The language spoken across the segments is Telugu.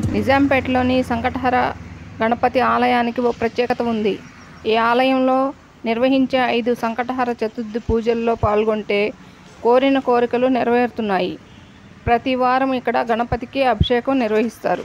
నిజాంపేటలోని సంకటహర గణపతి ఆలయానికి ఓ ప్రత్యేకత ఉంది ఈ ఆలయంలో నిర్వహించే ఐదు సంకటహర చతుర్థి పూజల్లో పాల్గొంటే కోరిన కోరికలు నెరవేరుతున్నాయి ప్రతి వారం ఇక్కడ గణపతికి అభిషేకం నిర్వహిస్తారు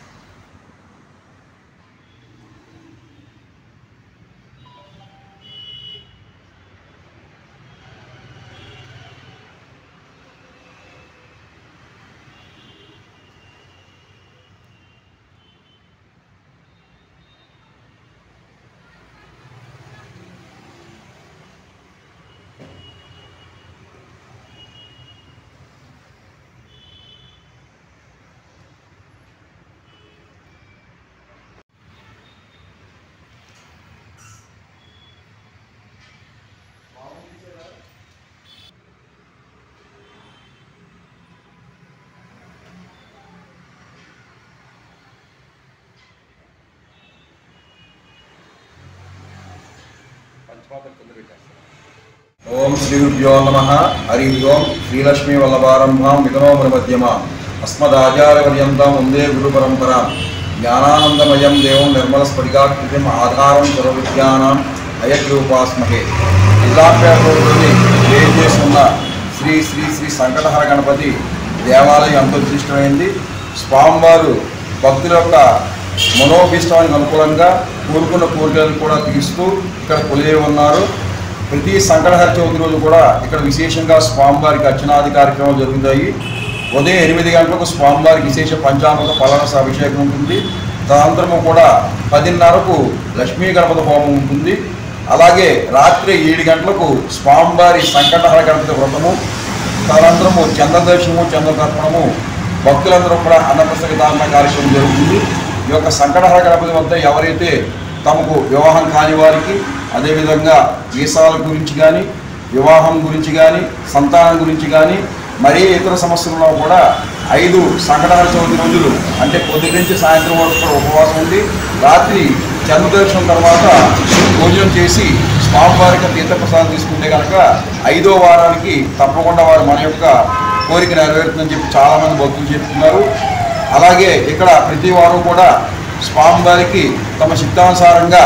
ఓం శ్రీ గురుభ్యో నమ హరి ఓం శ్రీలక్ష్మీ వల్లభారంభాం విధనోమర మధ్యమ అస్మదాచార్యపర్యంతం వందే గురు పరంపరాం జ్ఞానానందమయం దేవం నిర్మల స్ఫటికాకృతిం ఆధారం సర్వవిద్యానాం అయగ్రూపాస్మహే నిజాంపేటలోని వేరు చేస్తున్న శ్రీ శ్రీ శ్రీ సంకటహర గణపతి దేవాలయం ఎంతో విశిష్టమైంది స్వామివారు భక్తుల యొక్క మనోభీష్టానికి అనుకూలంగా కోరుకున్న కోరికలను కూడా తీరుస్తూ ఇక్కడ కొలియే ఉన్నారు ప్రతి సంకటహర చవితి రోజు కూడా ఇక్కడ విశేషంగా స్వామివారికి అర్చనాది కార్యక్రమాలు జరుగుతాయి ఉదయం ఎనిమిది గంటలకు స్వామివారికి విశేష పంచామృత పలారస అభిషేకం ఉంటుంది తదనంతరము కూడా పదిన్నరకు లక్ష్మీ గణపతి హోమం ఉంటుంది అలాగే రాత్రి ఏడు గంటలకు స్వామివారి సంకటహర గణపతి వ్రతము తదనంతరము చంద్రదర్శనము చంద్రతర్పణము భక్తులందరూ కూడా అన్నప్రసంగ దాన కార్యక్రమం జరుగుతుంది ఈ యొక్క సంకటహర గణపతి వద్ద ఎవరైతే తమకు వివాహం కాని వారికి అదేవిధంగా వీసాల గురించి కానీ వివాహం గురించి కానీ సంతానం గురించి కానీ మరీ ఇతర సమస్యలలో కూడా ఐదు సంకటహర చవితి రోజులు అంటే పొద్దుటి నుంచి సాయంత్రం వరకు కూడా ఉపవాసం ఉండి రాత్రి చంద్రదర్శనం తర్వాత భోజనం చేసి స్వామివారికి తీర్థప్రసాదం తీసుకుంటే కనుక ఐదో వారానికి తప్పకుండా వారు మన యొక్క కోరిక నెరవేరుతుందని చెప్పి చాలామంది భక్తులు చెప్తున్నారు అలాగే ఇక్కడ ప్రతి వారం కూడా స్వామివారికి తమ శక్తానుసారంగా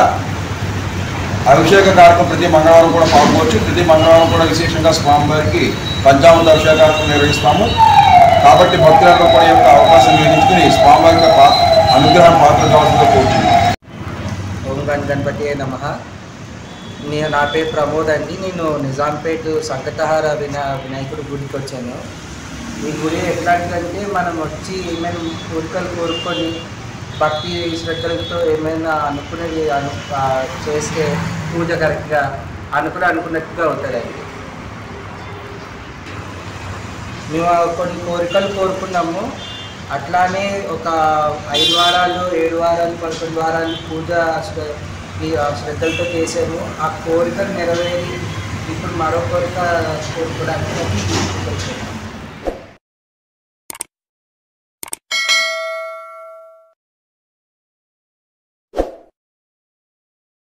అభిషేక కార్యక్రమం ప్రతి మంగళవారం కూడా పాల్గొవచ్చు ప్రతి మంగళవారం కూడా విశేషంగా స్వామివారికి పంచామృత అభిషేక కార్యక్రమం నిర్వహిస్తాము కాబట్టి భక్తులందరూ కూడా ఈ యొక్క అవకాశం గ్రహించుకుని స్వామివారి యొక్క పా- అనుగ్రహం పాత్ర కావాల్సిందిగా కోరుతున్నాను ఓం గణ గణపతి నమ నేను నా పేరు ప్రమోద్ అండి నేను నిజాంపేట్ సంకటహార వినా వినాయకుడి గుడికి వచ్చాను ఈ గుడి ఎట్లాంటిదంటే మనం వచ్చి ఏమైనా కోరికలు కోరుకొని భక్తి శ్రద్ధలతో ఏమైనా అనుకునేది అను ఆ, చేస్తే పూజ కరెక్ట్గా అనుకుని అనుకున్నట్టుగా ఉంటుందండి మేము కొన్ని కోరికలు కోరుకున్నాము అట్లానే ఒక ఐదు వారాలు ఏడు వారాలు పదకొండు వారాలు పూజ శ్ర- ఈ ఆ శ్రద్ధలతో చేసాము ఆ కోరికలు నెరవేరి ఇప్పుడు మరో కోరిక కోరుకోవడానికి వచ్చాము.